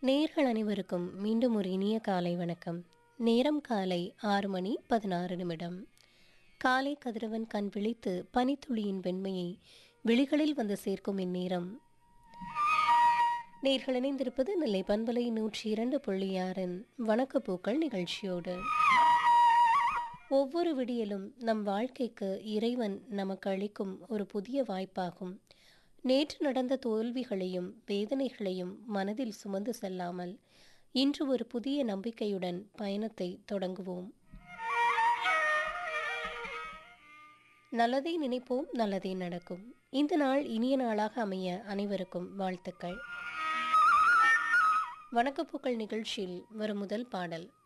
நேர்கள் அனைவருக்கும் மீண்டும் ஒரு இனிய காலை வணக்கம் நேரம் காலை ஆறு மணி பதினாறு நிமிடம் காலை கதிரவன் கண் விழித்து பனித்துளியின் வெண்மையை விழிகளில் வந்து சேர்க்கும் இந்நேரம் நேர்கள் இணைந்திருப்பது நெல்லை பண்பலை நூற்றி இரண்டு புள்ளி ஆறின் வணக்கப்பூக்கள் நிகழ்ச்சியோடு ஒவ்வொரு விடியலும் நம் வாழ்க்கைக்கு இறைவன் நமக்கு அளிக்கும் ஒரு புதிய வாய்ப்பாகும் நேற்று நடந்த தோல்விகளையும் வேதனைகளையும் மனதில் சுமந்து செல்லாமல் இன்று ஒரு புதிய நம்பிக்கையுடன் பயணத்தை தொடங்குவோம் நல்லதை நினைப்போம் நல்லதே நடக்கும் இந்த நாள் இனிய நாளாக அமைய அனைவருக்கும் வாழ்த்துக்கள் வணக்கப்பூக்கள் நிகழ்ச்சியில் வரும் முதல் பாடல்